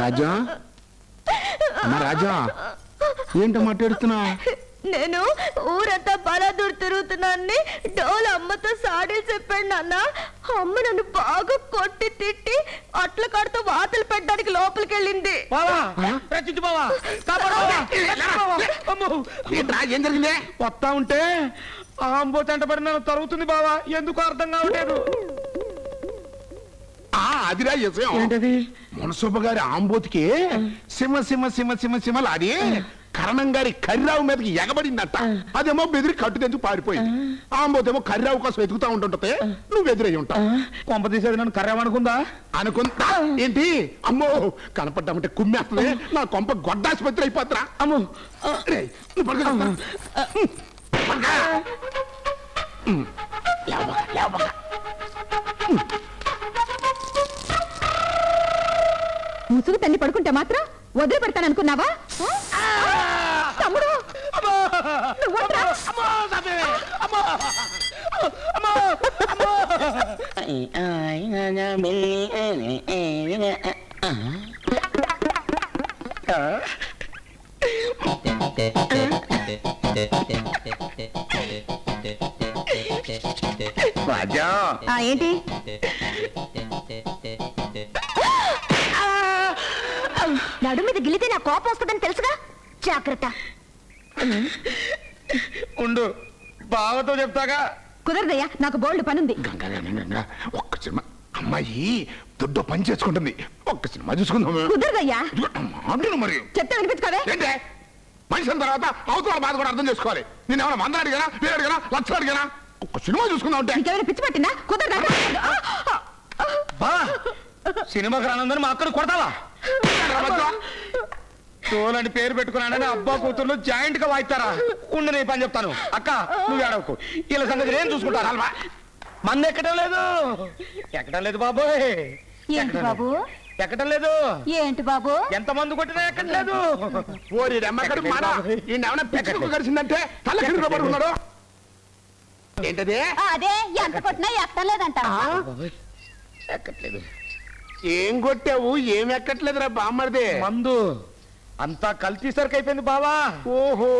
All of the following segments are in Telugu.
రాజా అమ్మ రాజా ఏంటో మాట్లాడుతున్నా నేను ఊరంతా బలాదూర్ తిరుగుతున్నాన్ని డోల్ అమ్మతో సాడీలు చెప్పాడు నాన్న అమ్మ నన్ను బాగా కొట్టి తిట్టి అట్ల కాడుతో వాతలు పెట్టడానికి లోపలికి వెళ్ళింది బావా రచించు బావా కాపాడు బావా. రచించు బావా. అమ్మో. ఏంట్రా ఏం జరిగిందే వస్తా ఉంటే ఆ అంబో చెంట పడి నన్ను తరుగుతుంది బావా ఎందుకు అర్థం కావట్లేదు ఆ అదిరా విషయం ఏంటది మునసొబ్బ గారి ఆంబోతికి సింహ సింహ సింహ సింహ సింహలు అది కరణం గారి కర్రావు మీదకి ఎగబడిందట అదేమో బెదిరి కట్టు తెంచి పారిపోయింది ఆంబోతేమో కర్రావు కోసం వెతుకుతా ఉంటుంటే నువ్వు ఎదురై ఉంటావు కొంప తీసేది నన్ను కర్రేమనుకుందా అనుకుంటా ఏంటి అమ్మో కనపడ్డామంటే కుమ్మేస్తుంది నా కొంప గొడ్డాసుపత్రి అయిపోతురా అమ్మో రేయ్, నువ్వు పడుకో. పడుకో. ఉమ్, లేవక, లేవక. ముసుగు తల్లి పడుకుంటే మాత్రం వదిలి పెడతాననుకున్నావా తమ్ముడు నువ్వు వద్దురా. రాజా ఆ, ఏంటి నడు మీద గిల్లితే నా కోపం వస్తుందని తెలుసుగా జాగ్రత్త ఉండు బావతో చెప్తాగా కుదరదయ్యా నాకు బోల్డ్ పనుంది గంగా, గంగా, గంగా, ఒక్క సినిమా అమ్మాయి దొడ్డు పని చేసుకుంటుంది ఒక్క సినిమా చూసుకుందాము కుదరదయ్యా ఇదిగో, మాటలు మరి చెప్తే వినిపించుకోవే ఏంటే మనిషిన తర్వాత అవతల బాధ కూడా అర్థం చేసుకోవాలి నేను ఏమైనా వంద అడిగానా వేలు అడిగానా లక్షలు అడిగానా ఒక్క సినిమా చూసుకుందాం అంటే నీకేమైనా పిచ్చి పట్టిందా కుదరదా బా సినిమాకి రానందని మా అక్కడ కొడతావా తోలని పేరు పెట్టుకున్నానని అబ్బా కూతుర్లు జాయింట్ గా వాయిస్తారా ఉండు నీ పని చెప్తాను అక్క నువ్వు ఏడవకు వీళ్ళ సంగతి నేను చూసుకుంటాను అల్వా మంది ఎక్కడం లేదు ఎక్కడం లేదు బాబోయ్ ఏంటి ఎక్కడం బాబు లేదు. ఎక్కడం లేదు ఏంటి బాబు ఎంత మందు కొట్టినా ఎక్కడం లేదు ఓరి రెమ్మకడు మాన ఈ ఏమైనా పిచ్చి గడిచిందంటే తల కింద పడుకున్నాడు ఏంటది అదే ఎంత కొట్టినా ఎక్కలేదంట ఎక్కట్లేదు ఏం కొట్టావు ఏం ఎక్కట్లేదురా బామ్మడిది మందు అంతా కల్తీ సరికి అయిపోయింది బావా ఓహో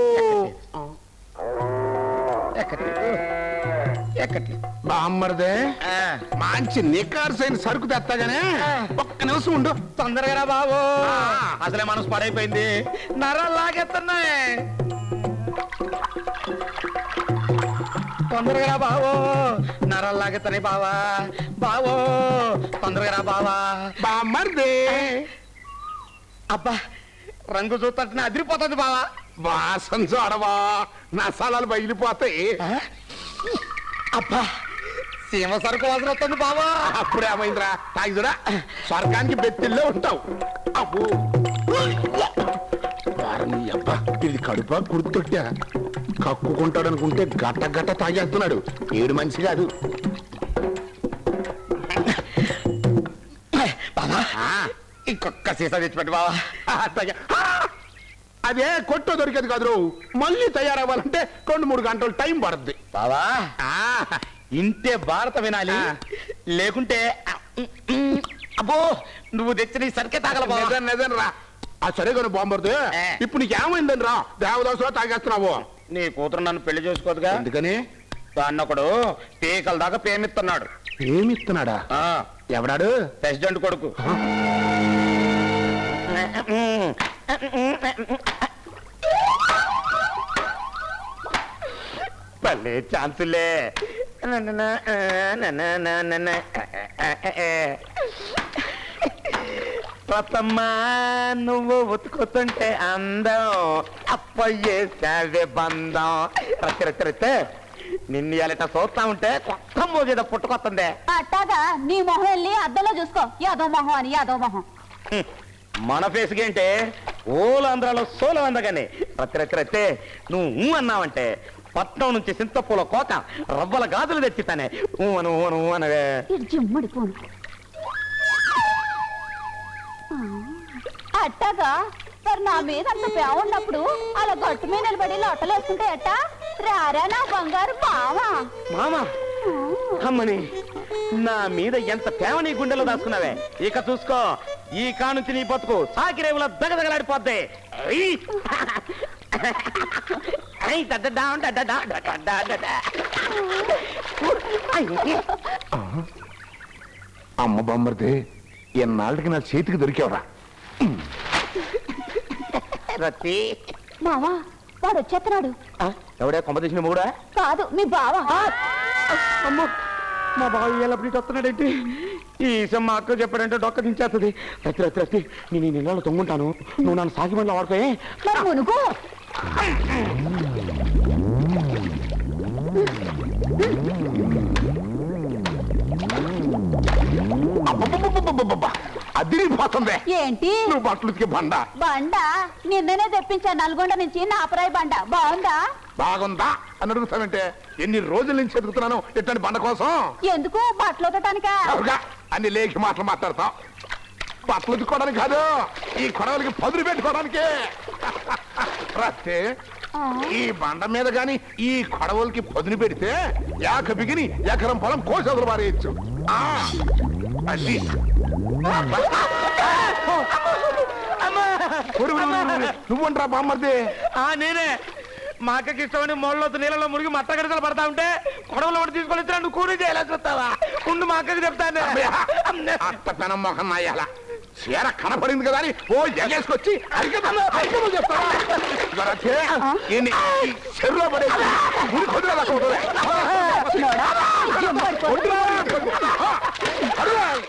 ఎక్కట్లేదు ఎక్కట్లేదు బామ్మడిదే ఆ, మంచి నికార్సైన సరుకు తెస్తాగానే ఒక్క నిమిషం ఉండు తొందరగా రా బాబు ఆ. అసలే మనసు పడైపోయింది నరాలు లాగేస్తున్నాయి తొందరగా రా బావో నరాలు లాగేస్తున్నాయి బావా బావో తొందరగా రా బావా బామ్మడిదే అబ్బా రంగు చూస్తుంటే అదిరిపోతుంది బావా వాసన చూడవా నసాలాలు బయలిపోతాయి ఆ? అబ్బా సీమ సరుకు వాసన వస్తుంది బావా అప్పుడే ఏమైందిరా తాగి చూడా స్వర్గానికి బెత్తిల్లో ఉంటావు అబ్బో వారిని అబ్బా ఇది కడుపా గుర్తొట్టా కక్కుకుంటాడు అనుకుంటే గట్ట గట్ట తాగేస్తున్నాడు ఏడు మనిషి కాదు బావా ఆ, ఇంకొక సీసా తెచ్చిపెట్టు బావా ఆ, తాగా. ఆ! అదే కొట్టు దొరికేది కాదు మళ్ళీ తయారవ్వాలంటే రెండు మూడు గంటలు టైం పడుద్ది బావా ఆ, ఇంతే భారత వినాలి ఆ. లేకుంటే ఆ, ఉమ్, ఉమ్, అబ్బో నువ్వు తెచ్చిన ఈ సరికే తాగల బావా నిజం నిజం రా ఆ సరే కానీ బాంబర్ది ఏ. ఇప్పుడు నీకేమైందని రా దేవదాసులో తాగేస్తున్నావు నీ కూతురు నన్ను పెళ్లి చేసుకోదుగా ఎందుకని దాన్నొకడు పీకల దాకా ప్రేమిస్తున్నాడు ఏమిస్తున్నాడా ఆ ఎవడాడు ప్రెసిడెంట్ కొడుకు భలే ఛాన్సులే రతమ్మా నువ్వు ఉతుకుతుంటే అందం అప్పయ్యేసావే బంధం రచ్చ రచ్చ రచ్చ నిన్ను ఇలాట చూస్తా ఉంటే కొత్త మోగేద పుట్టుకొస్తుంది అట్టాగా నీ మొహం వెళ్ళి అద్దంలో చూసుకో యాదో మొహం అని యాదో మొహం హ్మ్. మన ఫేస్కి ఏంటే ఓలాంధ్రాలో సోలం అందగానే రత్తి రత్తి రత్తే నువ్వు ఊ అన్నావంటే పట్నం నుంచి సింతపూల కోక రవ్వల గాజులు తెచ్చితానే ఊ అను ఊ అను ఊ అనవే ఇటు జిమ్మడి పోను అట్టాగా మరి నా మీద అంత ప్రేమ ఉన్నప్పుడు అలా గట్టు మీద నిలబడి లొట్టలేసుకుంటే ఎట్టా రారా నా బంగారు బావా మామ అమ్మని నా మీద ఎంత ప్రేమ నీ గుండెలో దాచుకున్నావే ఇక చూసుకో ఈ కానుంచి నీ బతుకు సాకిరేవుల దగదగలాడిపోద్ది ఐ! ఐ, డడ్డడా, డడ్డడా, డడ్డడా, డడ్డా. ఐ! అమ్మ బొమ్మరిది ఎన్నాళ్ళకి నా చేతికి దొరికేవరా రతి మావా వాడు వచ్చేస్తున్నాడు ఆ, ఎవడే కొమ్మ తీసిన మూడా కాదు మీ బావ అమ్మో మా బావ ఎల్లప్పుడు వస్తున్నాడేంటి ఈ విషయం మా అక్క చెప్పాడంటే డొక్క దించేస్తుంది రతి రతి రతి నేను ఈ నిన్నలు తొంగుంటాను నువ్వు నన్ను సాగి మళ్ళీ వాడుకోయే మరి మునుగు అబ్బబ్బబ్బబ్బబ్బబ్బ. అదిరిపోతుంది ఏంటి నువ్వు బట్టలు ఉతికే బండ బండ నిన్ననే తెప్పించా నల్గొండ నుంచి నాపరాయి బండ బాగుందా బాగుందా అని అడుగుతావంటే ఎన్ని రోజుల నుంచి ఎదుగుతున్నాను ఇట్లాంటి బండ కోసం ఎందుకు బట్టలు ఉతకటానికా చౌగా అన్ని లేఖి మాటలు మాట్లాడతాం బట్టలు ఉతుక్కోవడానికి కాదు ఈ కొడవలకి పదులు పెట్టుకోవడానికి రస్తే ఆ, ఈ బండ మీద గాని ఈ కొడవలకి పదును పెడితే యాక బిగిని ఎకరం పొలం కోసలు మారేయచ్చు ఆ, అది ఒరు, ఒరు, ఒరు, ఒరు. నువ్వంటరా బామ్మర్ది ఆ నేనే మా అక్కకి ఇష్టమని మొళ్ళలో నీళ్ళలో మునిగి మట్ట గడతలు పడతా ఉంటే కొడవలో ఒకటి తీసుకొని ఇచ్చినా నువ్వు కూలి చేయలేదు చూస్తావా ఉండు మా అక్కకి చెప్తాను అత్త పెనం మొహం నాయాల చీర కనపడింది కదా అని ఓ ఎగేసుకొచ్చి అరికతలు అరికతలు చెప్తావా ఇదిగో రచ్చే, ఈయన్ని ఈ చెరువులో పడేసి ఉరి కుదిరేలా కొడుతుంది. చిన్నోడా, ఈ జుమ్ము పడిపోతుంది. కొడుతున్నా, కొడుతున్నా. అడుగు.